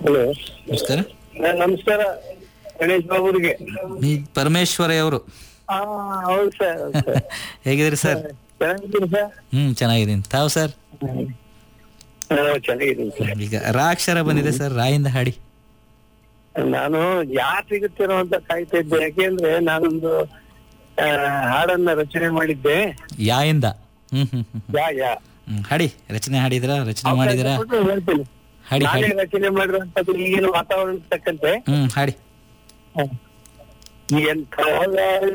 hello ನಮಸ್ಕಾರ ನಮಸ್ಕಾರ ಗಣೇಶ್ ಬಾಬುರಿಗೆ ನೀ ಪರಮೇಶ್ವರಿ ಅವರು ಹಾ ಹೌದು ಸರ್ ಹೌದು ಸರ್ ಹೇಗಿದ್ದೀರಿ ಸರ್ ಚೆನ್ನಾಗಿದ್ದೀನಿ ಸರ್ ಹ್ಮ್ ಚೆನ್ನಾಗಿದ್ದೀನಿ ತಾವು ಸರ್ ಹಾ, ಚೆನ್ನಾಗಿದ್ದೀನಿ ಸರ್ ಈಗ ರಾ ಅಕ್ಷರ ಬಂದಿದೆ ಸರ್ ರಾಯಿಂದ ಹಾಡಿ ನಾನು ಯಾರು ಸಿಗುತ್ತೇನೋ ಅಂತ ಕಾಯ್ತಾ ಇದ್ದೆ ಯಾಕೆಂದ್ರೆ ನಾನೊಂದು ಆ, ಹಾಡನ್ನ ರಚನೆ ಮಾಡಿದ್ದೆ ಯಾಯಿಂದ ಹ್ಮ್ ಹ್ಮ್ ಹ್ಮ್ ಯಾ ಯಾ ಹ್ಮ್ ಹಾಡಿ ರಚನೆ ಹಾಡಿದ್ರಾ ರಚನೆ ಮಾಡಿದಿರಾ ಅವಕಾಶ ಕೊಟ್ರೆ ಹೇಳ್ತೀನಿ ಹಾಡಿ ನಾನೇ ಹಾಡಿ ರಚನೆ ಮಾಡಿರುವಂತದ್ದು ಈಗಿನ ವಾತಾವರಣ ತಕ್ಕಂತೆ ಹ್ಮ್ ಹಾಡಿ ಎಂಥ